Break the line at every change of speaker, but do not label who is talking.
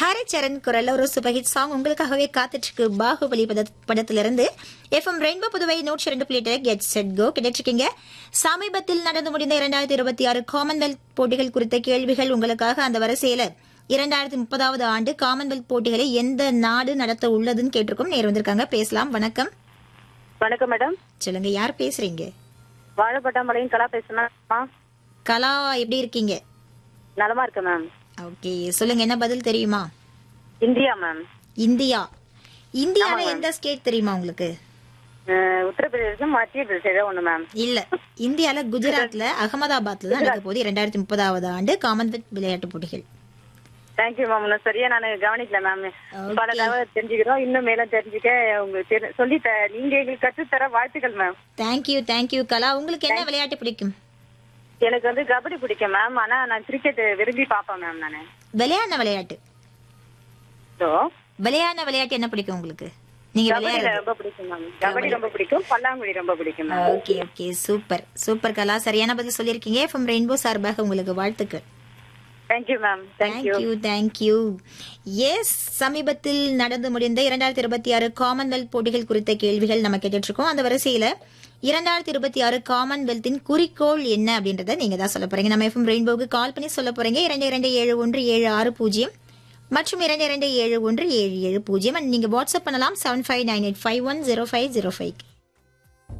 ஹரிச்சரன் குரல்ல ஒரு superhit song உங்களுக்காகவே காத்துட்டு இருக்கு பாகுபலி பத- படத்திலிருந்து எஃப்எம் ரெயின்போ புதுவை நூற்றி ரெண்டு புள்ளி எட்டு கெட் செட் கோ கிடைச்சிருக்கீங்க சமீபத்தில் நடந்து முடிந்த இரண்டாயிரத்தி இருபத்தி ஆறு காமன்வெல்த் போட்டிகள் குறித்த கேள்விகள் உங்களுக்காக அந்த வரிசையில இரண்டாயிரத்தி முப்பதாவது ஆண்டு காமன்வெல்த் போட்டிகளை எந்த நாடு நடத்த உள்ளதுன்னு கேட்டிருக்கோம் நேர் வந்திருக்காங்க பேசலாம் வணக்கம்
வணக்கம் மேடம்
சொல்லுங்க யார் பேசுறீங்க
வாழைப்பட்டாம்பாளையம் கலா பேசுனா
கலா எப்படி இருக்கீங்க
நலமா இருக்கு மேம்
ஓகே சொல்லுங்க என்ன பதில் தெரியுமா
இந்தியா மேம்
இந்தியா இந்தியால எந்த ஸ்டேட் தெரியுமா உங்களுக்கு
அஹ், உத்தரப்பிரதேசம் மத்திய பிரதேசம் ஏதோ ஒண்ணு மேம்
இல்ல இந்தியால குஜராத்ல அகமதாபாத்ல தான் நடக்க போகுது இரண்டாயிரத்தி முப்பதாவது ஆண்டு காமன்வெல்த் விளையாட்டு போட்டிகள்
தேங்க்யூ மேம் இன்னும் சரியா நான் கவனிக்கல மேம் பல தகவல் தெரிஞ்சுக்கிறோம் இன்னும் மேலும் தெரிஞ்சுக்க உங்களுக்கு தெரி- சொல்லி த நீங்க எங்களுக்கு கற்றுத்தர வாழ்த்துக்கள் மேம்
தேங்க்யூ தேங்க்யூ கலா உங்களுக்கு என்ன விளையாட்டு பிடிக்கும்
எனக்கு வந்து கபடி பிடிக்கும் மேம் ஆனா நான் கிரிக்கெட் விரும்பி பாப்பேன் மேம் நானு
விளையாடின விளையாட்டு
ஸோ
விளையாடின விளையாட்டு என்ன பிடிக்கும் உங்களுக்கு நீங்க
கபடி
விளையாடுறது
ரொம்ப பிடிக்கும் மேம் கபடி ரொம்ப பிடிக்கும் பல்லாங்குழி ரொம்ப பிடிக்கும் ma'am
okay okay super super Kala சரியான பதில் சொல்லியிருக்கீங்க எஃப்எம் ரெயின்போ சார்பாக உங்களுக்கு வாழ்த்துக்கள்
thank you ma'am thank you
thank you thank you yes சமீபத்தில் நடந்து முடிந்த இரண்டாயிரத்தி இருபத்தி ஆறு காமன்வெல்த் போட்டிகள் குறித்த கேள்விகள் நம்ம கேட்டுட்டு இருக்கோம் அந்த வரிசையில இரண்டாயிரத்தி இருபத்தி ஆறு காமன்வெல்த்தின் குறிக்கோள் என்ன அப்படின்றத நீங்க தான் சொல்ல போறீங்க நம்ம எஃப்எம் ரெயின்போக்கு கால் பண்ணி சொல்ல போறீங்க இரண்டு இரண்டு ஏழு ஒன்று ஏழு ஆறு பூஜ்ஜியம் மற்றும் இரண்டு இரண்டு ஏழு ஒன்று ஏழு ஏழு பூஜ்ஜியம் And நீங்க வாட்ஸ்அப் பண்ணலாம் seven five nine eight five one zero five zero five